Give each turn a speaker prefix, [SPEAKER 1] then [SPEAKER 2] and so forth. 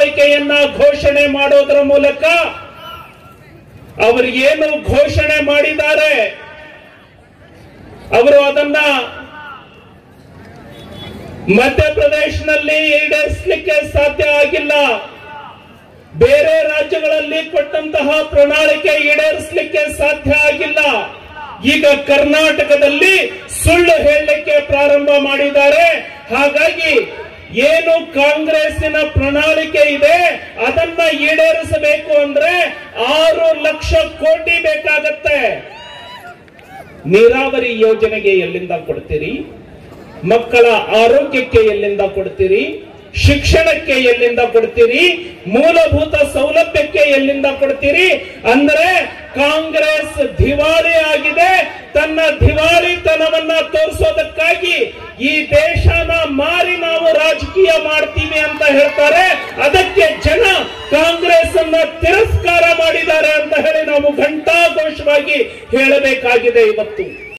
[SPEAKER 1] ಪ್ರಣಾಳಿಕೆಯನ್ನ ಘೋಷಣೆ ಮಾಡೋದರ ಮೂಲಕ ಅವರು ಏನು ಘೋಷಣೆ ಮಾಡಿದ್ದಾರೆ ಅವರು ಅದನ್ನ ಮಧ್ಯಪ್ರದೇಶನಲ್ಲಿ ಈಡೇರಿಸಲಿಕ್ಕೆ ಸಾಧ್ಯ ಆಗಿಲ್ಲ ಬೇರೆ ರಾಜ್ಯಗಳಲ್ಲಿ ಕೊಟ್ಟಂತಹ ಪ್ರಣಾಳಿಕೆ ಈಡೇರಿಸಲಿಕ್ಕೆ ಸಾಧ್ಯ ಆಗಿಲ್ಲ ಈಗ ಕರ್ನಾಟಕದಲ್ಲಿ ಸುಳ್ಳು ಹೇಳಲಿಕ್ಕೆ ಪ್ರಾರಂಭ ಮಾಡಿದ್ದಾರೆ ಹಾಗಾಗಿ ಏನು ಕಾಂಗ್ರೆಸ್ಸಿನ ಪ್ರಣಾಳಿಕೆ ಇದೆ ಅದನ್ನ ಈಡೇರಿಸಬೇಕು ಅಂದ್ರೆ ಆರು ಲಕ್ಷ ಕೋಟಿ ಬೇಕಾಗತ್ತೆ ನೀರಾವರಿ ಯೋಜನೆಗೆ ಎಲ್ಲಿಂದ ಕೊಡ್ತೀರಿ ಮಕ್ಕಳ ಆರೋಗ್ಯಕ್ಕೆ ಎಲ್ಲಿಂದ ಕೊಡ್ತೀರಿ ಶಿಕ್ಷಣಕ್ಕೆ ಎಲ್ಲಿಂದ ಕೊಡ್ತೀರಿ ಮೂಲಭೂತ ಸೌಲಭ್ಯಕ್ಕೆ ಎಲ್ಲಿಂದ ಕೊಡ್ತೀರಿ ಅಂದ್ರೆ ಕಾಂಗ್ರೆಸ್ ದಿವಾಳಿ ಆಗಿದೆ ತನ್ನ ದಿವಾಳಿತನವನ್ನ ತೋರಿಸೋದಕ್ಕಾಗಿ ಈ ದೇಶನ ಮಾರಿ ನಾವು ರಾಜಕೀಯ ಮಾಡ್ತೀವಿ ಅಂತ ಹೇಳ್ತಾರೆ ಅದಕ್ಕೆ ಜನ ಕಾಂಗ್ರೆಸ್ ಅನ್ನ ತಿರಸ್ಕಾರ ಮಾಡಿದ್ದಾರೆ ಅಂತ ಹೇಳಿ ನಾವು ಘಂಟಾಘೋಷವಾಗಿ ಹೇಳಬೇಕಾಗಿದೆ ಇವತ್ತು